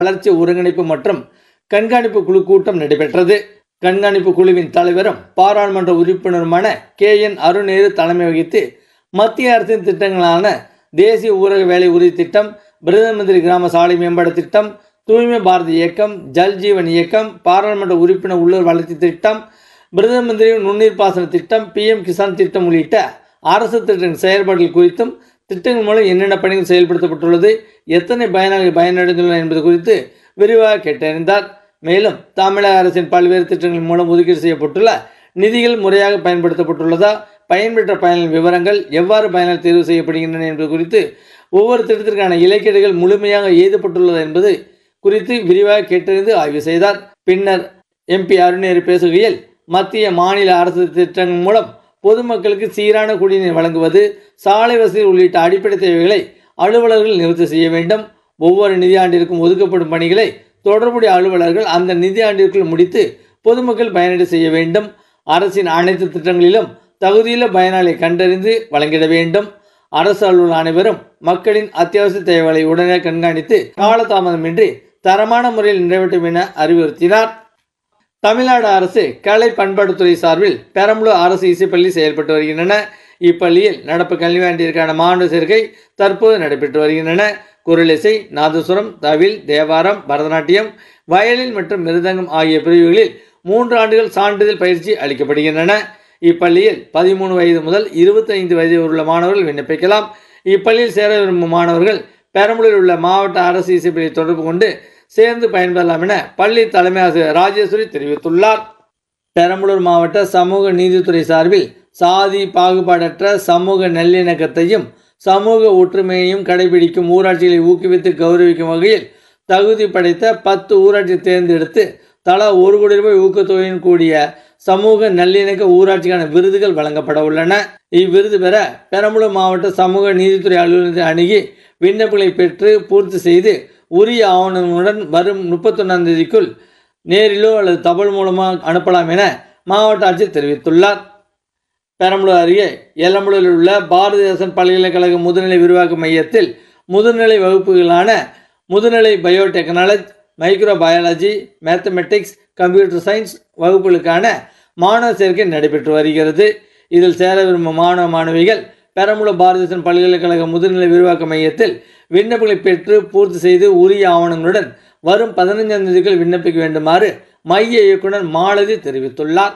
வளர்ச்சி ஒருங்கிணைப்பு மற்றும் கண்காணிப்பு குழு கூட்டம் நடைபெற்றது கண்காணிப்பு குழுவின் தலைவரும் பாராளுமன்ற உறுப்பினருமான கே என் அருணேரு தலைமை வகித்து மத்திய அரசின் திட்டங்களான தேசிய ஊரக வேலை உறுதி திட்டம் பிரதம மந்திரி கிராம சாலை மேம்பாடு திட்டம் தூய்மை பாரத இயக்கம் ஜல் ஜீவன் இயக்கம் பாராளுமன்ற உறுப்பினர் உள்ளூர் வளர்ச்சி திட்டம் பிரதம மந்திரி நுண்ணீர் பாசன திட்டம் பிஎம் கிசான் திட்டம் உள்ளிட்ட அரசு திட்டங்களின் செயல்பாடுகள் குறித்தும் திட்டங்கள் மூலம் என்னென்ன பணிகள் செயல்படுத்தப்பட்டுள்ளது எத்தனை பயனாளிகள் பயனடைந்துள்ளனர் என்பது குறித்து விரிவாக கேட்டறிந்தார் மேலும் தமிழக அரசின் பல்வேறு திட்டங்கள் மூலம் ஒதுக்கீடு செய்யப்பட்டுள்ள நிதிகள் முறையாக பயன்படுத்தப்பட்டுள்ளதா பயன்பெற்ற பயனாளர் விவரங்கள் எவ்வாறு பயனாளர் தேர்வு செய்யப்படுகின்றன என்பது குறித்து ஒவ்வொரு திட்டத்திற்கான இலக்கீடுகள் முழுமையாக எழுதப்பட்டுள்ளது என்பது குறித்து விரிவாக கேட்டறிந்து ஆய்வு செய்தார் பின்னர் எம்பி அருணேறு பேசுகையில் மத்திய மாநில அரசு திட்டங்கள் மூலம் பொதுமக்களுக்கு சீரான குடிநீர் வழங்குவது சாலை வசதி உள்ளிட்ட அடிப்படை தேவைகளை அலுவலர்கள் நிவர்த்தி செய்ய வேண்டும் ஒவ்வொரு நிதியாண்டிற்கும் ஒதுக்கப்படும் பணிகளை தொடர்புடைய அலுவலர்கள் அந்த நிதியாண்டிற்குள் முடித்து பொதுமக்கள் பயனடை செய்ய வேண்டும் அரசின் அனைத்து திட்டங்களிலும் தகுதியுள்ள பயனாளி கண்டறிந்து வழங்கிட வேண்டும் அரசு அலுவலர் அனைவரும் மக்களின் அத்தியாவசிய தேவைகளை உடனே கண்காணித்து காலதாமதமின்றி தரமான முறையில் நிறைவேற்றும் என அறிவுறுத்தினார் தமிழ்நாடு அரசு கலை பண்பாட்டுத்துறை சார்பில் பெரம்பலூர் அரசு இசைப்பள்ளி செயல்பட்டு வருகின்றன இப்பள்ளியில் நடப்பு கல்வியாண்டிற்கான மாணவர் சேர்க்கை தற்போது நடைபெற்று வருகின்றன குரலிசை நாதசுரம் தவில் தேவாரம் பரதநாட்டியம் வயலின் மற்றும் மிருதங்கம் ஆகிய பிரிவுகளில் மூன்று ஆண்டுகள் சான்றிதழ் பயிற்சி அளிக்கப்படுகின்றன இப்பள்ளியில் பதிமூணு வயது முதல் இருபத்தைந்து வயது உள்ள மாணவர்கள் விண்ணப்பிக்கலாம் இப்பள்ளியில் சேர விரும்பும் மாணவர்கள் பெரம்பலூரில் உள்ள மாவட்ட அரசு இசைப்பள்ளியை தொடர்பு கொண்டு சேர்ந்து பயன்பெறலாம் என பள்ளி தலைமை ஆசிரியர் ராஜேஸ்வரி தெரிவித்துள்ளார் பெரம்பலூர் மாவட்ட சமூக நீதித்துறை சார்பில் சாதி பாகுபாடற்ற சமூக நல்லிணக்கத்தையும் சமூக ஒற்றுமையையும் கடைபிடிக்கும் ஊராட்சிகளை ஊக்குவித்து கௌரவிக்கும் வகையில் தகுதி படைத்த பத்து ஊராட்சி தேர்ந்தெடுத்து தலா ஒரு கோடி ரூபாய் ஊக்கத்தொகையுடன் கூடிய சமூக நல்லிணக்க ஊராட்சிக்கான விருதுகள் வழங்கப்பட உள்ளன இவ்விருது பெற பெரம்பலூர் மாவட்ட சமூக நீதித்துறை அலுவலகத்தை அணுகி விண்ணப்பங்களை பெற்று பூர்த்தி செய்து உரிய ஆவணங்களுடன் வரும் முப்பத்தொன்னாம் தேதிக்குள் நேரிலோ அல்லது தபால் மூலமாக அனுப்பலாம் என மாவட்ட ஆட்சியர் தெரிவித்துள்ளார் பெரம்பலூர் அருகே எல்லம்பலூரில் உள்ள பாரதிதாசன் பல்கலைக்கழக முதுநிலை விரிவாக்க மையத்தில் முதுநிலை வகுப்புகளான முதுநிலை biotechnology micro biology mathematics computer science வகுப்புகளுக்கான மாணவர் சேர்க்கை நடைபெற்று வருகிறது இதில் சேர விரும்பும் மாணவ மாணவிகள் பெரம்பலூர் பாரதிதாசன் பல்கலைக்கழக முதுநிலை விரிவாக்க மையத்தில் விண்ணப்பங்களை பெற்று பூர்த்தி செய்து உரிய ஆவணங்களுடன் வரும் பதினைஞ்சாம் தேதிக்குள் விண்ணப்பிக்க வேண்டுமாறு மைய இயக்குனர் மாலதி தெரிவித்துள்ளார்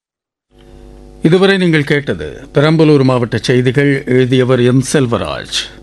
இதுவரை நீங்கள் கேட்டது பெரம்பலூர் மாவட்ட செய்திகள் எழுதியவர் எம் செல்வராஜ்